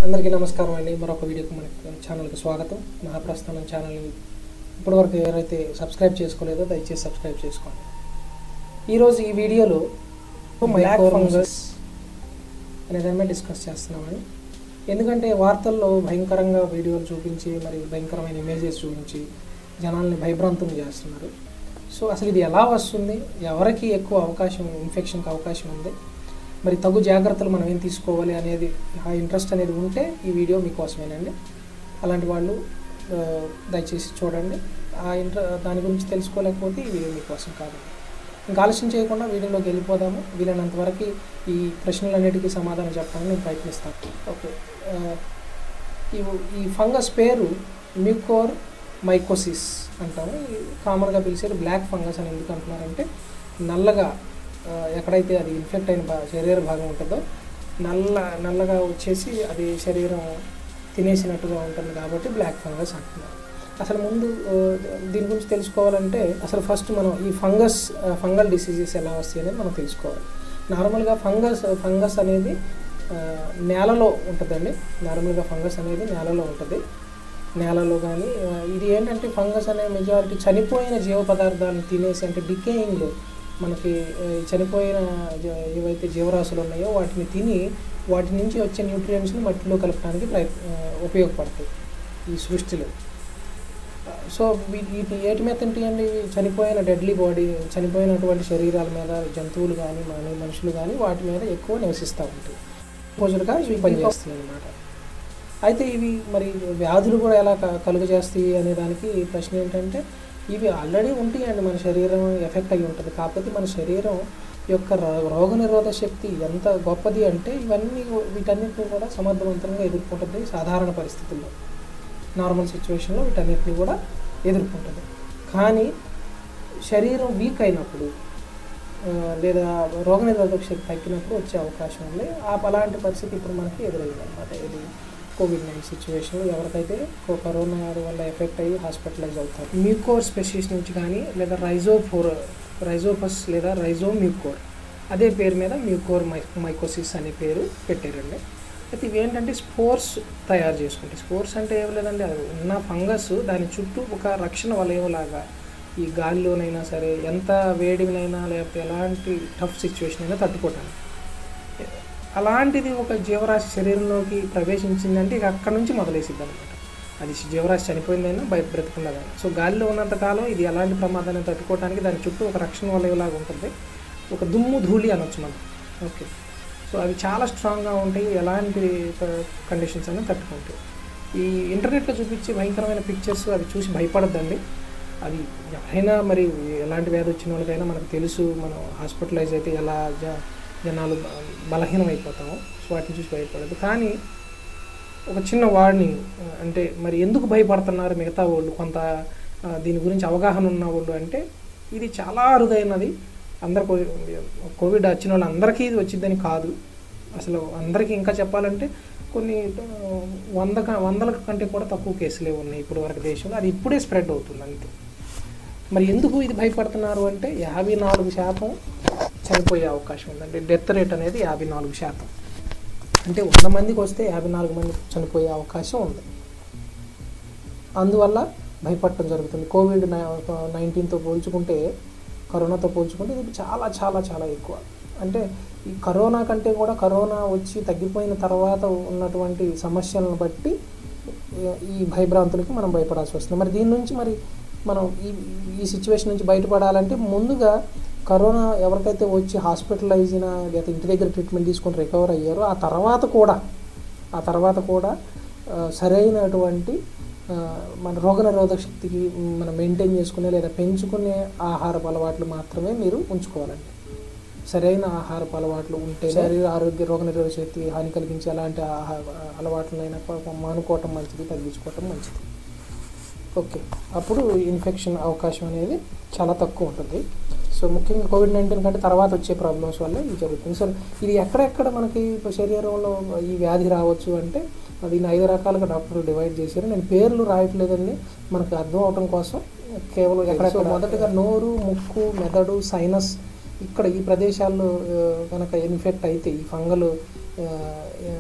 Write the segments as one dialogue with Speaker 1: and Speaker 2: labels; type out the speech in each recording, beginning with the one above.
Speaker 1: అందరికీ నమస్కారం అండి మరొక వీడియోకి మనకి ఛానల్కి స్వాగతం మహాప్రస్థానం ఛానల్ని ఇప్పటివరకు ఎవరైతే సబ్స్క్రైబ్ చేసుకోలేదో దయచేసి సబ్స్క్రైబ్ చేసుకోండి ఈరోజు ఈ వీడియోలో బ్లాక్ ఫంగస్ అనే దాని మీద డిస్కస్ చేస్తున్నామని ఎందుకంటే వార్తల్లో భయంకరంగా వీడియోలు చూపించి మరి భయంకరమైన ఇమేజెస్ చూపించి జనాల్ని భయభ్రాంతం చేస్తున్నారు సో అసలు ఇది ఎలా వస్తుంది ఎవరికి ఎక్కువ అవకాశం ఇన్ఫెక్షన్కి అవకాశం ఉంది మరి తగు జాగ్రత్తలు మనం ఏం తీసుకోవాలి అనేది ఆ ఇంట్రెస్ట్ అనేది ఉంటే ఈ వీడియో మీకోసమేనండి అలాంటి వాళ్ళు ఆ, దయచేసి చూడండి ఆ ఇంట్ర దాని గురించి తెలుసుకోలేకపోతే ఈ వీడియో మీకోసం కాదు ఇంకా ఆలస్యం చేయకుండా వీడియోలోకి వెళ్ళిపోదాము వీలైనంత వరకు ఈ ప్రశ్నలన్నిటికీ సమాధానం చెప్పడానికి నేను ప్రయత్నిస్తాను ఓకే ఆ, ఈ ఈ ఫంగస్ పేరు మ్యూకోర్ మైకోసిస్ అంటాము ఈ కామన్గా పిలిచేది బ్లాక్ ఫంగస్ అని ఎందుకు అంటున్నారంటే నల్లగా ఆ, ఎక్కడైతే అది ఇన్ఫెక్ట్ అయిన భా శరీర భాగం ఉంటుందో నల్ల నల్లగా వచ్చేసి అది శరీరం తినేసినట్టుగా ఉంటుంది కాబట్టి బ్లాక్ ఫంగస్ అంటున్నారు అసలు ముందు ఆ, దీని గురించి తెలుసుకోవాలంటే అసలు ఫస్ట్ మనం ఈ ఫంగస్ ఫంగల్ డిసీజెస్ ఎలా వస్తాయి అనేది మనం తెలుసుకోవాలి నార్మల్గా ఫంగస్ ఫంగస్ అనేది ఆ, నేలలో ఉంటుందండి నార్మల్గా ఫంగస్ అనేది నేలలో ఉంటుంది నేలలో కానీ ఆ, ఇది ఏంటంటే ఫంగస్ అనే మెజారిటీ చనిపోయిన జీవ పదార్థాలను తినేసి అంటే డికేయింగ్ మనకి ఆ, ఈ చనిపోయిన జ- ఏవైతే జీవరాశులు ఉన్నాయో వాటిని తిని వాటి నుంచి వచ్చే న్యూట్రియంట్స్ని మట్టిలో కలపడానికి ప్రయత్ ఆ, ఉపయోగపడతాయి ఈ సృష్టిలో సో వీ- వీటి ఏటి మీద తింటాయండి ఇవి చనిపోయిన డెడ్లీ బాడీ చనిపోయినటువంటి శరీరాల మీద జంతువులు కానీ మన మనుషులు కానీ వాటి మీద ఎక్కువ నివసిస్తూ ఉంటాయి పోజులుగా ఇవి పనిచేస్తాయి అన్నమాట అయితే ఇవి మరి వ్యాధులు కూడా ఎలా క- కలుగ చేస్తాయి అనే దానికి ప్రశ్న ఏంటంటే ఇవి ఆల్రెడీ ఉంటాయండి మన శరీరం ఎఫెక్ట్ అయి ఉంటుంది కాకపోతే మన శరీరం యొక్క రో- రోగనిరోధక శక్తి ఎంత గొప్పది అంటే ఇవన్నీ వీటన్నిటిని కూడా సమర్థవంతంగా ఎదుర్కొంటుంది సాధారణ పరిస్థితుల్లో నార్మల్ సిచ్యువేషన్లో వీటన్నిటిని కూడా ఎదుర్కొంటుంది కానీ శరీరం వీక్ అయినప్పుడు ఆ, లేదా రోగనిరోధక శక్తి తగ్గినప్పుడు వచ్చే అవకాశం ఉంది ఆ అలాంటి పరిస్థితి ఇప్పుడు మనకి ఎదురైంది అనమాట ఇది కోవిడ్ నైన్ సిచ్యువేషన్లో ఎవరికైతే కో- కరోనా వల్ల ఎఫెక్ట్ అయ్యి హాస్పిటలైజ్ అవుతారు మ్యూకోర్ స్పెషలిస్ట్ నుంచి కానీ లేదా రైజోఫోర్ రైజోఫస్ లేదా రైజో మ్యూకోర్ అదే పేరు మీద మ్యూకోర్ మై మైకోసిస్ అనే పేరు పెట్టారండి అయితే ఇవి ఏంటంటే స్పోర్స్ తయారు చేసుకుంటాయి స్పోర్స్ అంటే ఏం లేదండి అది ఉన్న ఫంగస్ దాని చుట్టూ ఒక రక్షణ వలయంలాగా ఈ గాలిలోనైనా సరే ఎంత వేడినైనా లేకపోతే ఎలాంటి టఫ్ సిచ్యువేషన్ అయినా తట్టుకోవటానికి అలాంటిది ఒక జీవరాశి శరీరంలోకి ప్రవేశించిందంటే ఇక అక్కడ నుంచి మొదలేసిద్ది అనమాట అది జీవరాశి చనిపోయిందైనా బయట బ్రతుకున్నదైనా సో గాలిలో ఉన్నంత కాలం ఇది ఎలాంటి ప్రమాదాన్ని తట్టుకోవడానికి దాని చుట్టూ ఒక రక్షణ వలయలాగా ఉంటుంది ఒక దుమ్ము ధూళి అనొచ్చు మనం ఓకే సో అవి చాలా స్ట్రాంగ్గా ఉంటాయి ఎలాంటి కండిషన్స్ అయినా తట్టుకుంటాయి ఈ ఇంటర్నెట్లో చూపించే భయంకరమైన పిక్చర్స్ అవి చూసి భయపడద్దండి అది ఎవరైనా మరి ఎలాంటి వ్యాధి వచ్చిన వాళ్ళకైనా మనకు తెలుసు మనం హాస్పిటలైజ్ అయితే ఎలా జ జనాలు బ- బలహీనం అయిపోతాము సో వాటిని చూసి భయపడదు కానీ ఒక చిన్న వార్నింగ్ అంటే మరి ఎందుకు భయపడుతున్నారు మిగతా వాళ్ళు కొంత ఆ, దీని గురించి అవగాహన ఉన్న వాళ్ళు అంటే ఇది చాలా అరుదైనది అందరు కోవిడ్ వచ్చిన వాళ్ళు అందరికీ ఇది వచ్చిందని కాదు అసలు అందరికీ ఇంకా చెప్పాలంటే కొన్ని ఆ, వంద క- వందల కంటే కూడా తక్కువ కేసులే ఉన్నాయి ఇప్పుడు వరకు దేశంలో అది ఇప్పుడే స్ప్రెడ్ అవుతుంది అంతే మరి ఎందుకు ఇది భయపడుతున్నారు అంటే యాభై నాలుగు శాతం చనిపోయే అవకాశం ఉందండి డెత్ రేట్ అనేది యాభై నాలుగు శాతం అంటే వంద మందికి వస్తే యాభై నాలుగు మంది చనిపోయే అవకాశం ఉంది అందువల్ల భయపడటం జరుగుతుంది కోవిడ్ నైన్టీన్తో పోల్చుకుంటే కరోనాతో పోల్చుకుంటే ఇది చాలా చాలా చాలా ఎక్కువ అంటే ఈ కరోనా కంటే కూడా కరోనా వచ్చి తగ్గిపోయిన తర్వాత ఉన్నటువంటి సమస్యలను బట్టి ఈ- ఈ భయభ్రాంతులకి మనం భయపడాల్సి వస్తుంది మరి దీని నుంచి మరి మనం ఈ ఈ సిచ్యువేషన్ నుంచి బయటపడాలంటే ముందుగా కరోనా ఎవరికైతే వచ్చి హాస్పిటలైజ్ అయినా లేదా ఇంటి దగ్గర ట్రీట్మెంట్ తీసుకొని రికవర్ అయ్యారో ఆ తర్వాత కూడా ఆ తర్వాత కూడా ఆ, సరైనటువంటి ఆ, మన రోగనిరోధక శక్తికి మనం మెయింటైన్ చేసుకునే లేదా పెంచుకునే ఆహారపు అలవాట్లు మాత్రమే మీరు ఉంచుకోవాలండి సరైన ఆహారపు అలవాట్లు ఉంటే శరీర ఆరోగ్య రోగనిరోధక శక్తి హాని కలిగించే అలాంటి ఆహార అలవాట్లైనా ప- మానుకోవటం మంచిది తగ్గించుకోవటం మంచిది ఓకే అప్పుడు ఇన్ఫెక్షన్ అవకాశం అనేది చాలా తక్కువ ఉంటుంది సో ముఖ్యంగా కోవిడ్ నైన్టీన్ కంటే తర్వాత వచ్చే ప్రాబ్లమ్స్ వల్ల ఇది జరుగుతుంది సో ఇది ఎక్కడెక్కడ మనకి శరీరంలో ఈ వ్యాధి రావచ్చు అంటే దీన్ని ఐదు రకాలుగా డాక్టర్లు డివైడ్ చేశారు నేను పేర్లు రాయట్లేదండి మనకు అర్థం అవటం కోసం కేవలం ఎక్కడెక్కడ మొదటగా నోరు ముక్కు మెదడు సైనస్ ఇక్కడ ఈ ప్రదేశాల్లో ఆ, కనుక ఇన్ఫెక్ట్ అయితే ఈ ఫంగల్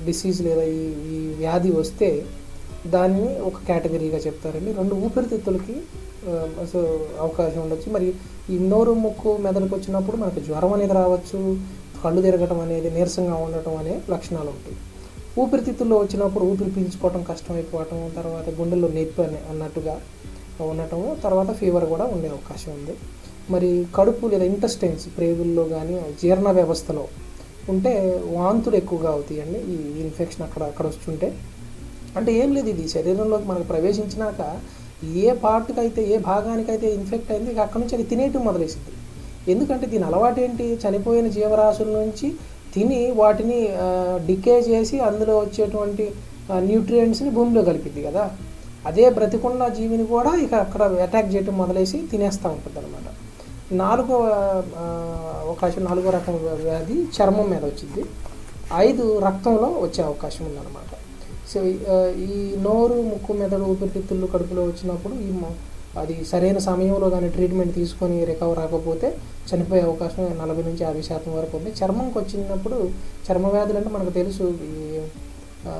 Speaker 1: డిసీజ్ లేదా ఈ ఈ వ్యాధి వస్తే దాన్ని ఒక కేటగిరీగా చెప్తారండి రెండు ఊపిరితిత్తులకి ఆ, సో అవకాశం ఉండొచ్చు మరి ఈ నోరు ముక్కు మెదడుకు వచ్చినప్పుడు మనకు జ్వరం అనేది రావచ్చు కళ్ళు తిరగటం అనేది నీరసంగా ఉండటం అనే లక్షణాలు ఉంటాయి ఊపిరితిత్తుల్లో వచ్చినప్పుడు ఊపిరి పీల్చుకోవటం కష్టమైపోవటం తర్వాత గుండెల్లో నొప్పి అని అన్నట్టుగా ఉండటము తర్వాత ఫీవర్ కూడా ఉండే అవకాశం ఉంది మరి కడుపు లేదా ఇంటెస్టైన్స్ ప్రేగుల్లో కానీ జీర్ణ వ్యవస్థలో ఉంటే వాంతులు ఎక్కువగా అవుతాయండి ఈ ఇన్ఫెక్షన్ అక్కడ అక్కడ వస్తుంటే అంటే ఏం లేదు ఇది శరీరంలోకి మనకు ప్రవేశించినాక ఏ పార్ట్కి అయితే ఏ భాగానికైతే ఇన్ఫెక్ట్ అయింది ఇక అక్కడ నుంచి అది తినేయటం మొదలేసింది ఎందుకంటే దీని అలవాటు ఏంటి చనిపోయిన జీవరాశుల నుంచి తిని వాటిని డికే చేసి అందులో వచ్చేటువంటి న్యూట్రియంట్స్ని భూమిలో కలిపిద్ది కదా అదే బ్రతికున్న జీవిని కూడా ఇక అక్కడ అటాక్ చేయటం మొదలేసి తినేస్తూ ఉంటుంది అనమాట నాలుగో ఆ, అవకాశం నాలుగో రకం వ్యాధి చర్మం మీద వచ్చింది ఐదు రక్తంలో వచ్చే అవకాశం ఉందన్నమాట సో ఆ, ఈ నోరు ముక్కు మెదడు ఊపిరితిత్తులు కడుపులో వచ్చినప్పుడు ఈ మొ- అది సరైన సమయంలో కానీ ట్రీట్మెంట్ తీసుకొని రికవర్ అవ్వకపోతే చనిపోయే అవకాశం నలభై నుంచి యాభై శాతం వరకు ఉంది చర్మంకి వచ్చినప్పుడు చర్మ వ్యాధులు అంటే మనకు తెలుసు ఈ ఆ,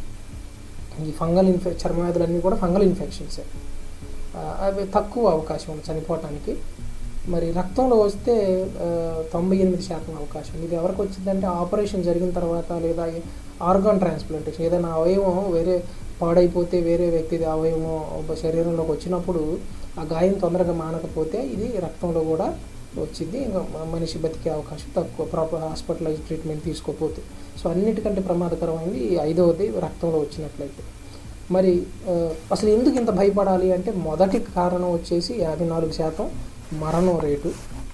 Speaker 1: ఈ ఫంగల్ ఇన్ఫె చర్మ వ్యాధులన్నీ కూడా ఫంగల్ ఇన్ఫెక్షన్సే ఆ, అవి తక్కువ అవకాశం ఉంది చనిపోవటానికి మరి రక్తంలో వస్తే ఆ, తొంభై ఎనిమిది శాతం అవకాశం ఇది ఎవరికి వచ్చిందంటే ఆపరేషన్ జరిగిన తర్వాత లేదా ఆర్గాన్ ట్రాన్స్ప్లాంటేషన్ ఏదైనా అవయవం వేరే పాడైపోతే వేరే వ్యక్తిది అవయవం ఒక శరీరంలోకి వచ్చినప్పుడు ఆ గాయం తొందరగా మానకపోతే ఇది రక్తంలో కూడా వచ్చింది ఇంకా మ- మనిషి బతికే అవకాశం తక్కువ ప్రాపర్ హాస్పిటలైజ్ ట్రీట్మెంట్ తీసుకోకపోతే సో అన్నిటికంటే ప్రమాదకరమైనది ఈ ఐదవది రక్తంలో వచ్చినట్లయితే మరి ఆ, అసలు ఎందుకు ఇంత భయపడాలి అంటే మొదటి కారణం వచ్చేసి యాభై నాలుగు శాతం మరణం రేటు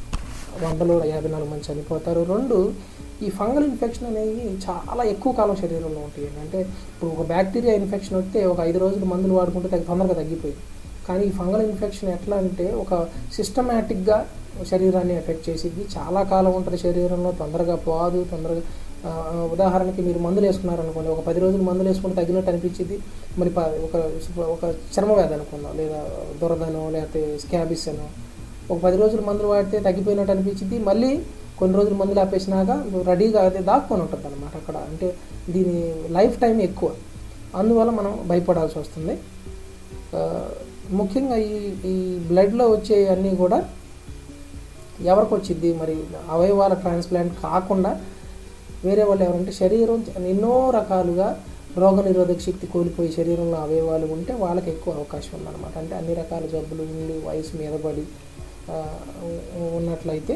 Speaker 1: వందలో యాభై నాలుగు మంది చనిపోతారు రెండు ఈ ఫంగల్ ఇన్ఫెక్షన్ అనేవి చాలా ఎక్కువ కాలం శరీరంలో ఉంటాయి అంటే ఇప్పుడు ఒక బ్యాక్టీరియా ఇన్ఫెక్షన్ వస్తే ఒక ఐదు రోజులు మందులు వాడుకుంటే తగ్గ- తొందరగా తగ్గిపోయింది కానీ ఈ ఫంగల్ ఇన్ఫెక్షన్ ఎట్లా అంటే ఒక సిస్టమేటిక్గా శరీరాన్ని ఎఫెక్ట్ చేసిద్ది చాలా కాలం ఉంటుంది శరీరంలో తొందరగా పోదు తొందరగా ఆ, ఉదాహరణకి మీరు మందులు వేసుకున్నారనుకోండి ఒక పది రోజులు మందులు వేసుకుంటే తగ్గినట్టు అనిపించింది మరి ప- ఒక ఒక చర్మ వ్యాధి అనుకుందాం లేదా దురదనో లేకపోతే స్కాబిస్ అనో ఒక పది రోజులు మందులు వాడితే తగ్గిపోయినట్టు అనిపించింది మళ్ళీ కొన్ని రోజులు మందులు ఆపేసినాక రెడీగా అది దాక్కొని ఉంటుంది అనమాట అక్కడ అంటే దీని లైఫ్ టైం ఎక్కువ అందువల్ల మనం భయపడాల్సి వస్తుంది ఆ, ముఖ్యంగా ఈ ఈ బ్లడ్లో వచ్చే అన్నీ కూడా ఎవరికి వచ్చింది మరి అవయవాల ట్రాన్స్ప్లాంట్ కాకుండా వేరే వాళ్ళు ఎవరంటే శరీరం ఎన్నో రకాలుగా రోగనిరోధక శక్తి కోల్పోయి శరీరంలో అవయవాలు ఉంటే వాళ్ళకి ఎక్కువ అవకాశం ఉందన్నమాట అంటే అన్ని రకాల జబ్బులు ఉండి వయసు మీద పడి ఆ, ఉ- ఉన్నట్లయితే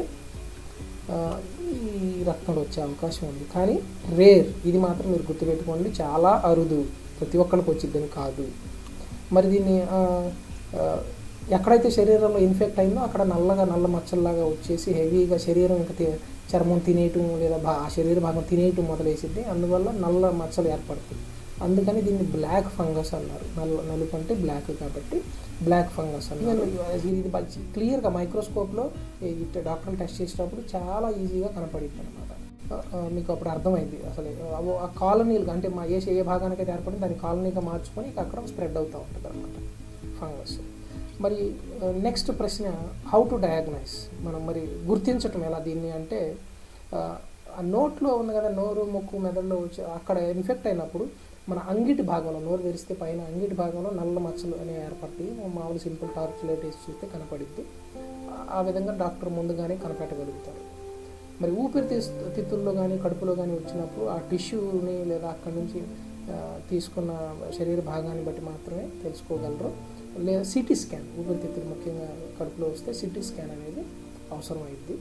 Speaker 1: ఆ, ఈ రక్తంలో వచ్చే అవకాశం ఉంది కానీ రేర్ ఇది మాత్రం మీరు గుర్తుపెట్టుకోండి చాలా అరుదు ప్రతి ఒక్కరికి వచ్చిద్దని కాదు మరి దీన్ని ఆ, ఆ, ఎక్కడైతే శరీరంలో ఇన్ఫెక్ట్ అయిందో అక్కడ నల్లగా నల్ల మచ్చల్లాగా వచ్చేసి హెవీగా శరీరం ఇంకా తి- చర్మం తినేయటం లేదా భా ఆ శరీర భాగం తినేయటం మొదలేసిద్ది అందువల్ల నల్ల మచ్చలు ఏర్పడతాయి అందుకని దీన్ని బ్లాక్ ఫంగస్ అన్నారు నల్ల నలుపు అంటే బ్లాక్ కాబట్టి బ్లాక్ ఫంగస్ అన్నారు ఇది క్లియర్గా మైక్రోస్కోప్లో డాక్టర్ టెస్ట్ చేసినప్పుడు చాలా ఈజీగా కనపడింది అనమాట మీకు అప్పుడు అర్థమైంది అసలు ఆ- ఆ కాలనీలుగా అంటే మా ఏ ఏ భాగానికైతే ఏర్పడింది దాన్ని కాలనీగా మార్చుకొని ఇక అక్కడ స్ప్రెడ్ అవుతూ ఉంటుంది అనమాట ఫంగస్ మరి నెక్స్ట్ ప్రశ్న హౌ టు డయాగ్నైజ్ మనం మరి గుర్తించటం ఎలా దీన్ని అంటే ఆ, ఆ నోట్లో ఉంది కదా నోరు ముక్కు మెదడులో వచ్చి అక్కడ ఇన్ఫెక్ట్ అయినప్పుడు మన అంగిటి భాగంలో నోరు తెరిస్తే పైన అంగిటి భాగంలో నల్ల మచ్చలు అనేవి ఏర్పడతాయి మామూలు సింపుల్ టార్చ్ లైట్ వేసి చూస్తే కనపడిద్ది ఆ- ఆ విధంగా డాక్టర్ ముందుగానే కనిపెట్టగలుగుతారు మరి ఊపిరి తిత్తుల్లో కానీ కడుపులో కానీ వచ్చినప్పుడు ఆ టిష్యూని లేదా అక్కడి నుంచి ఆ, తీసుకున్న శరీర భాగాన్ని బట్టి మాత్రమే తెలుసుకోగలరు లేదా సిటీ స్కాన్ ఊపిరితిత్తులు ముఖ్యంగా కడుపులో వస్తే సిటీ స్కాన్ అనేది అవసరం అయింది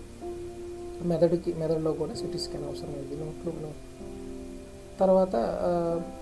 Speaker 1: మెదడుకి మెదడులో కూడా సిటీ స్కాన్ అవసరం అయింది నోట్లో నో- తర్వాత ఆ,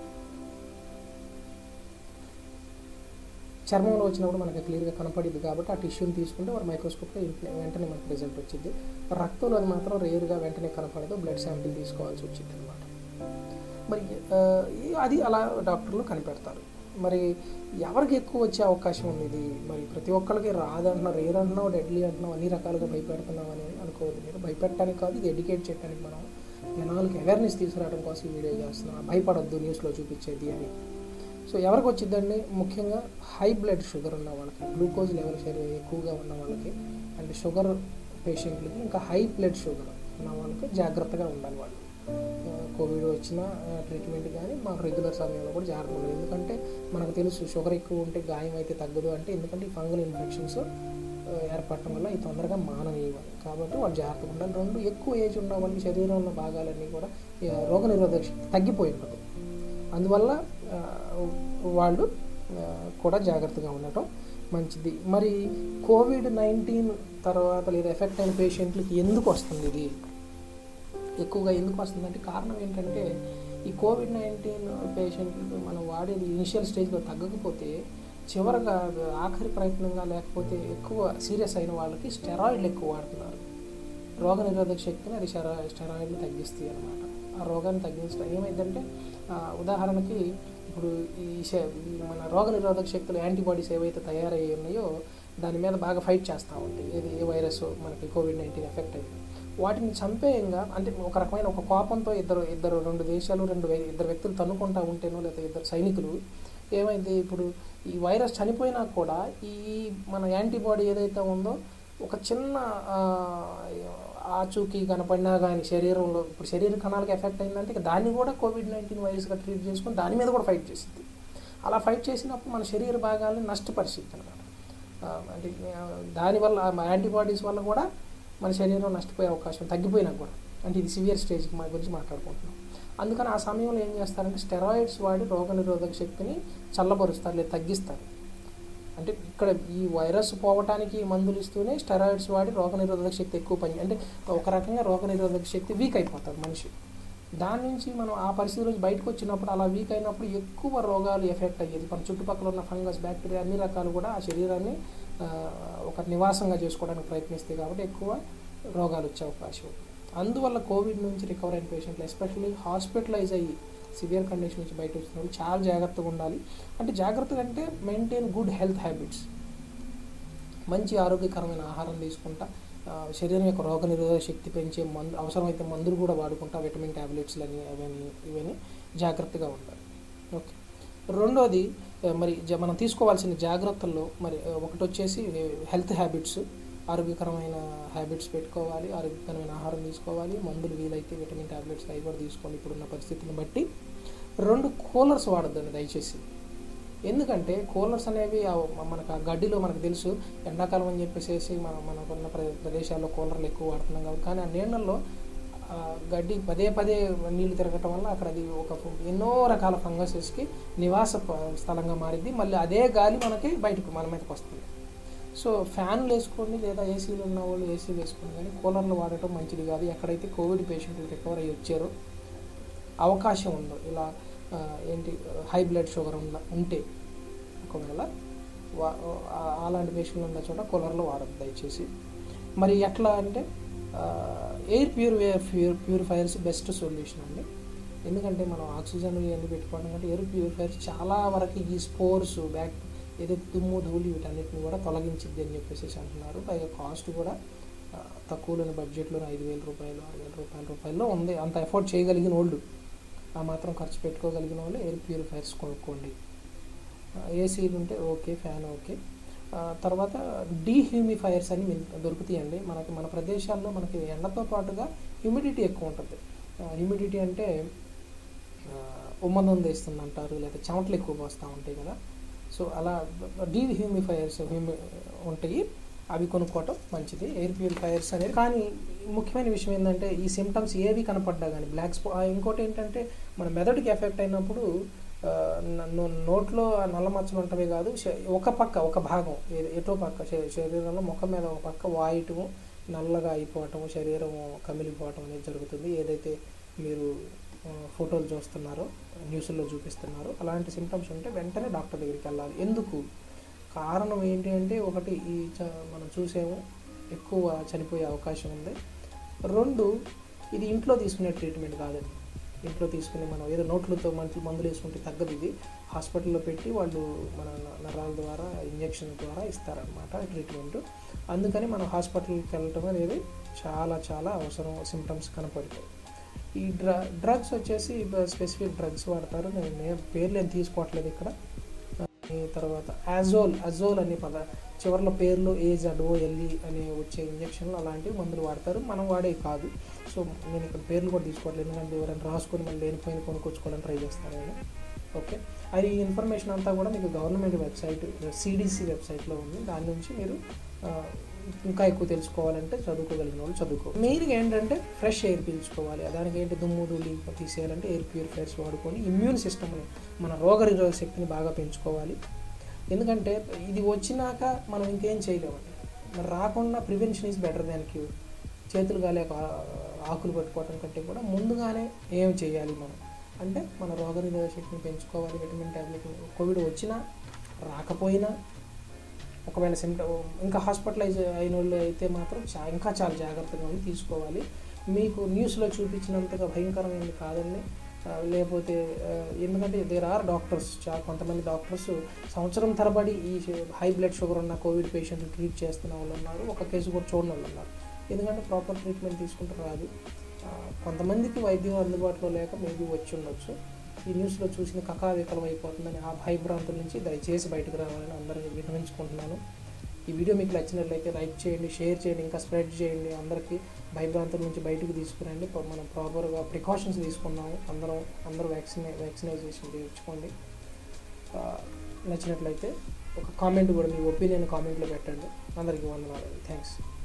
Speaker 1: చర్మంలో వచ్చినప్పుడు మనకి క్లియర్గా కనపడింది కాబట్టి ఆ టిష్యూని తీసుకుంటే వారు మైక్రోస్కోప్లో ఇంట్లో వెంటనే మనకు రిజల్ట్ వచ్చింది రక్తంలో అది మాత్రం రేరుగా వెంటనే కనపడదు బ్లడ్ శాంపిల్ తీసుకోవాల్సి వచ్చింది అనమాట మరి ఆ, ఈ- అది అలా డాక్టర్లు కనిపెడతారు మరి ఎవరికి ఎక్కువ వచ్చే అవకాశం ఉంది ఇది మరి ప్రతి ఒక్కరికి రాదంటున్నావు రేర్ అంటున్నావు డెడ్లీ అంటున్నావు అన్ని రకాలుగా భయపెడుతున్నావు అని అనుకోవద్దు మీరు భయపెట్టడానికి కాదు ఇది ఎడ్యుకేట్ చేయడానికి మనం జనాలకి అవేర్నెస్ తీసుకురావడం కోసం ఈ వీడియో చేస్తున్నాం భయపడొద్దు న్యూస్లో చూపించేది అని సో ఎవరికి వచ్చిందండి ముఖ్యంగా హై బ్లడ్ షుగర్ ఉన్న వాళ్ళకి గ్లూకోజ్ లెవెల్ శరీరం ఎక్కువగా ఉన్న వాళ్ళకి అండ్ షుగర్ పేషెంట్లకి ఇంకా హై బ్లడ్ షుగర్ ఉన్న వాళ్ళకి జాగ్రత్తగా ఉండాలి వాళ్ళు ఆ, కోవిడ్ వచ్చిన ట్రీట్మెంట్ కానీ మాకు రెగ్యులర్ సమయంలో కూడా జాగ్రత్త ఉండాలి ఎందుకంటే మనకు తెలుసు షుగర్ ఎక్కువ ఉంటే గాయం అయితే తగ్గదు అంటే ఎందుకంటే ఈ ఫంగల్ ఇన్ఫెక్షన్స్ ఏర్పడటం వల్ల ఈ తొందరగా మాననీయవాలి కాబట్టి వాళ్ళు జాగ్రత్తగా ఉండాలి రెండు ఎక్కువ ఏజ్ ఉన్న వాళ్ళకి శరీరంలో భాగాలన్నీ కూడా ఈ రోగనిరోధక శక్తి తగ్గిపోయి ఉంటుంది అందువల్ల ఆ, వాళ్ళు ఆ, కూడా జాగ్రత్తగా ఉండటం మంచిది మరి కోవిడ్ నైన్టీన్ తర్వాత లేదా ఎఫెక్ట్ అయిన పేషెంట్లకి ఎందుకు వస్తుంది ఇది ఎక్కువగా ఎందుకు వస్తుందంటే కారణం ఏంటంటే ఈ కోవిడ్ నైన్టీన్ పేషెంట్లు మనం వాడేది ఇనిషియల్ స్టేజ్లో తగ్గకపోతే చివరగా ఆఖరి ప్రయత్నంగా లేకపోతే ఎక్కువ సీరియస్ అయిన వాళ్ళకి స్టెరాయిడ్లు ఎక్కువ వాడుతున్నారు రోగ నిరోధక శక్తిని అది స్టెరా స్టెరాయిడ్లు తగ్గిస్తాయి అన్నమాట ఆ రోగాన్ని తగ్గించడం ఏమైందంటే ఆ, ఉదాహరణకి ఇప్పుడు ఈ శ- ఈ మన రోగ నిరోధక శక్తులు యాంటీబాడీస్ ఏవైతే తయారయ్యి ఉన్నాయో దాని మీద బాగా ఫైట్ చేస్తూ ఉంటాయి ఏది ఏ వైరస్ మనకి కోవిడ్ నైన్టీన్ ఎఫెక్ట్ అయింది వాటిని చంపేయంగా అంటే ఒక రకమైన ఒక కోపంతో ఇద్దరు ఇద్దరు రెండు దేశాలు రెండు వే- ఇద్దరు వ్యక్తులు తన్నుకుంటా ఉంటేనో లేదా ఇద్దరు సైనికులు ఏమైంది ఇప్పుడు ఈ వైరస్ చనిపోయినా కూడా ఈ మన యాంటీబాడీ ఏదైతే ఉందో ఒక చిన్న ఆ, ఆచూకీ కనపడినా కానీ శరీరంలో ఇప్పుడు శరీర కణాలకు ఎఫెక్ట్ అయిందంటే ఇక దాన్ని కూడా కోవిడ్ నైన్టీన్ వైరస్గా ట్రీట్ చేసుకొని దాని మీద కూడా ఫైట్ చేసింది అలా ఫైట్ చేసినప్పుడు మన శరీర భాగాలను నష్టపరిచింది అనమాట అంటే ఆ, దానివల్ల యాంటీబాడీస్ వల్ల కూడా మన శరీరం నష్టపోయే అవకాశం తగ్గిపోయినా కూడా అంటే ఇది సివియర్ స్టేజ్కి మా గురించి మాట్లాడుకుంటున్నాం అందుకని ఆ సమయంలో ఏం చేస్తారంటే స్టెరాయిడ్స్ వాడి రోగనిరోధక శక్తిని చల్లబరుస్తారు లేదా తగ్గిస్తారు అంటే ఇక్కడ ఈ వైరస్ పోవటానికి మందులు ఇస్తూనే స్టెరాయిడ్స్ వాడి రోగనిరోధక శక్తి ఎక్కువ పని అంటే ఒక రకంగా రోగనిరోధక శక్తి వీక్ అయిపోతాడు మనిషి దాని నుంచి మనం ఆ పరిస్థితి నుంచి బయటకు వచ్చినప్పుడు అలా వీక్ అయినప్పుడు ఎక్కువ రోగాలు ఎఫెక్ట్ అయ్యేది మన చుట్టుపక్కల ఉన్న ఫంగస్ బ్యాక్టీరియా అన్ని రకాలు కూడా ఆ శరీరాన్ని ఆ, ఒక నివాసంగా చేసుకోవడానికి ప్రయత్నిస్తాయి కాబట్టి ఎక్కువ రోగాలు వచ్చే అవకాశం ఉంది అందువల్ల కోవిడ్ నుంచి రికవర్ అయిన పేషెంట్లు ఎస్పెషల్లీ హాస్పిటలైజ్ అయ్యి సివియర్ కండిషన్ నుంచి బయట వచ్చిన వాళ్ళు చాలా జాగ్రత్తగా ఉండాలి అంటే జాగ్రత్తగా అంటే మెయింటైన్ గుడ్ హెల్త్ హ్యాబిట్స్ మంచి ఆరోగ్యకరమైన ఆహారం తీసుకుంటా ఆ, శరీరం యొక్క రోగనిరోధక శక్తి పెంచే మందు అవసరమైతే మందులు కూడా వాడుకుంటా విటమిన్ ట్యాబ్లెట్స్లు అని అవన్నీ ఇవన్నీ జాగ్రత్తగా ఉండాలి ఓకే రెండోది ఆ, మరి జ- మనం తీసుకోవాల్సిన జాగ్రత్తల్లో మరి ఆ, ఒకటి వచ్చేసి హెల్త్ హ్యాబిట్స్ ఆరోగ్యకరమైన హ్యాబిట్స్ పెట్టుకోవాలి ఆరోగ్యకరమైన ఆహారం తీసుకోవాలి మందులు వీలైతే విటమిన్ ట్యాబ్లెట్స్ అవి కూడా తీసుకోవాలి ఇప్పుడున్న పరిస్థితిని బట్టి రెండు కూలర్స్ వాడద్దండి దయచేసి ఎందుకంటే కూలర్స్ అనేవి ఆ మనకు ఆ గడ్డిలో మనకు తెలుసు ఎండాకాలం అని చెప్పేసి మన మనకున్న ప్ర- ప్రదేశాల్లో కూలర్లు ఎక్కువ వాడుతున్నాం కాబట్టి కానీ ఆ నీళ్ళల్లో ఆ గడ్డి పదే పదే నీళ్లు తిరగటం వల్ల అక్కడ అది ఒక ఎన్నో రకాల ఫంగసెస్కి నివాస ప- స్థలంగా మారింది మళ్ళీ అదే గాలి మనకి బయటకు మన మీదకి వస్తుంది సో ఫ్యాన్లు వేసుకోండి లేదా ఏసీలు ఉన్న వాళ్ళు ఏసీలు వేసుకోండి కానీ కూలర్లు వాడటం మంచిది కాదు ఎక్కడైతే కోవిడ్ పేషెంట్లు రికవర్ అయ్యి వచ్చారో అవకాశం ఉందో ఇలా ఆ, ఏంటి హై బ్లడ్ షుగర్ ఉన్న ఉంటే ఒకవేళ వా- ఆ- అలాంటి పేషెంట్లు ఉన్న చోట కూలర్లు వాడద్దు దయచేసి మరి ఎట్లా అంటే air purify pure purifiers best solution అండి ఎందుకంటే మనం ఆక్సిజన్ ఇవన్నీ పెట్టుకోవడం కంటే ఎయిర్ ప్యూరిఫైయర్స్ చాలా వరకు ఈ స్పోర్స్ బ్యాక్ ఏదైతే దుమ్ము ధూళి వీటన్నిటిని కూడా తొలగించిద్ది అని చెప్పేసి అంటున్నారు పైగా కాస్ట్ కూడా ఆ, తక్కువలోని బడ్జెట్లో ఐదు వేల రూపాయలు ఆరు వేల రూపాయల రూపాయల్లో ఉంది అంత ఎఫోర్డ్ చేయగలిగిన వాళ్ళు ఆ మాత్రం ఖర్చు పెట్టుకోగలిగిన వాళ్ళు ఎయిర్ ప్యూరిఫైయర్స్ కొనుక్కోండి ఏసీలు ఉంటే ఓకే ఫ్యాన్ ఓకే ఆ, తర్వాత డీహ్యూమిఫైయర్స్ అని మిన్- దొరుకుతాయండి మనకి మన ప్రదేశాల్లో మనకి ఎండతో పాటుగా హ్యూమిడిటీ ఎక్కువ ఉంటుంది హ్యూమిడిటీ అంటే ఆ, ఉమ్మదం తెస్తుంది అంటారు లేదా చెమటలు ఎక్కువ పోస్తూ ఉంటాయి కదా సో అలా డీహ్యూమిఫైయర్స్ హ్యూమి ఉంటాయి అవి కొనుక్కోవటం మంచిది ఎయిర్ ప్యూరిఫైయర్స్ అనేది కానీ ముఖ్యమైన విషయం ఏంటంటే ఈ సిమ్టమ్స్ ఏవి కనపడ్డా కానీ బ్లాక్ స్పా ఆ, ఇంకోటి ఏంటంటే మన మెదడుకి ఎఫెక్ట్ అయినప్పుడు ఆ, న- నో- నోట్లో ఆ నల్ల మచ్చలు ఉంటవే కాదు శ- ఒక పక్క ఒక భాగం ఏ- ఎటో పక్క శ- శరీరంలో ముఖం మీద ఒక పక్క వాయటము నల్లగా అయిపోవటం శరీరం కమిలిపోవటం అనేది జరుగుతుంది ఏదైతే మీరు ఆ, ఫోటోలు చూస్తున్నారో న్యూస్లో చూపిస్తున్నారో అలాంటి సిమ్టమ్స్ ఉంటే వెంటనే డాక్టర్ దగ్గరికి వెళ్ళాలి ఎందుకు కారణం ఏంటి అంటే ఒకటి ఈ చ- మనం చూసాము ఎక్కువ చనిపోయే అవకాశం ఉంది రెండు ఇది ఇంట్లో తీసుకునే ట్రీట్మెంట్ కాదండి ఇంట్లో తీసుకుని మనం ఏదో నోట్లతో మంచి మందులు వేసుకుంటే తగ్గదు ఇది హాస్పిటల్లో పెట్టి వాళ్ళు మన న- నరాల ద్వారా ఇంజెక్షన్ ద్వారా ఇస్తారనమాట ట్రీట్మెంట్ అందుకని మనం హాస్పిటల్కి వెళ్ళటం అనేది చాలా చాలా అవసరం సిమ్టమ్స్ కనపడతాయి ఈ డ్ర డ్రగ్స్ వచ్చేసి స్పెసిఫిక్ డ్రగ్స్ వాడతారు నేను నే- పేర్లు ఏం తీసుకోవట్లేదు ఇక్కడ ఈ తర్వాత అజోల్ అజోల్ అనే పద చివరిలో పేర్లు ఏజ్ అడ్వో ఎల్ఈ అనే వచ్చే ఇంజక్షన్లు అలాంటివి మందులు వాడతారు మనం వాడే కాదు సో నేను ఇక్కడ పేర్లు కూడా తీసుకోవట్లేదు ఎందుకంటే ఎవరైనా రాసుకొని మళ్ళీ లేనిపోయిన కొనుక్కొచ్చుకోవడానికి ట్రై చేస్తాను నేను ఓకే అది ఈ ఇన్ఫర్మేషన్ అంతా కూడా మీకు గవర్నమెంట్ వెబ్సైట్ సిడిసి వెబ్సైట్లో ఉంది దాని నుంచి మీరు ఆ, ఇంకా ఎక్కువ తెలుసుకోవాలంటే చదువుకోగలిగిన వాళ్ళు చదువుకో మెయిన్గా ఏంటంటే ఫ్రెష్ ఎయిర్ పీల్చుకోవాలి దానికి ఏంటి దుమ్ము ధూళి తీసేయాలంటే ఎయిర్ ప్యూరిఫైర్స్ వాడుకొని ఇమ్యూన్ సిస్టమ్ని మన రోగనిరోధక శక్తిని బాగా పెంచుకోవాలి ఎందుకంటే ఇది వచ్చినాక మనం ఇంకేం చేయలేమండి మరి రాకుండా prevention is better than cure చేతులు గాలే ఆకులు పట్టుకోవటం కంటే కూడా ముందుగానే ఏం చేయాలి మనం అంటే మన రోగనిరోధక శక్తిని పెంచుకోవాలి విటమిన్ టాబ్లెట్ కోవిడ్ వచ్చినా రాకపోయినా ఒకవేళ సిమ్టమ్ ఇంకా హాస్పిటలైజ్ అయిన వాళ్ళు అయితే మాత్రం చా ఇంకా చాలా జాగ్రత్తగా ఉండి తీసుకోవాలి మీకు న్యూస్లో చూపించినంతగా భయంకరమైనది కాదండి ఆ, లేకపోతే ఆ, ఎందుకంటే దేర్ ఆర్ డాక్టర్స్ చా కొంతమంది డాక్టర్స్ సంవత్సరం తరబడి ఈ హై బ్లడ్ షుగర్ ఉన్న కోవిడ్ పేషెంట్లు ట్రీట్ చేస్తున్న వాళ్ళు ఉన్నారు ఒక కేసు కూడా చూడని వాళ్ళు ఉన్నారు ఎందుకంటే ప్రాపర్ ట్రీట్మెంట్ తీసుకుంటే రాదు ఆ, కొంతమందికి వైద్యం అందుబాటులో లేక మేబీ వచ్చి ఉండొచ్చు ఈ న్యూస్లో చూసిన కకావికలం అయిపోతుందని ఆ భయభ్రాంతుల నుంచి దయచేసి బయటకు రావాలని అందరికీ విన్నవించుకుంటున్నాను ఈ వీడియో మీకు నచ్చినట్లయితే లైక్ చేయండి షేర్ చేయండి ఇంకా స్ప్రెడ్ చేయండి అందరికీ భయభ్రాంతుల నుంచి బయటకు తీసుకురండి ప- మనం ప్రాపర్గా ప్రికాషన్స్ తీసుకున్నాము అందరం అందరూ వ్యాక్సిన్ వ్యాక్సినైజేషన్ చేయించుకోండి ఆ, నచ్చినట్లయితే ఒక కామెంట్ కూడా మీ ఒపీనియన్ కామెంట్లో పెట్టండి అందరికీ వందనాలు థ్యాంక్స్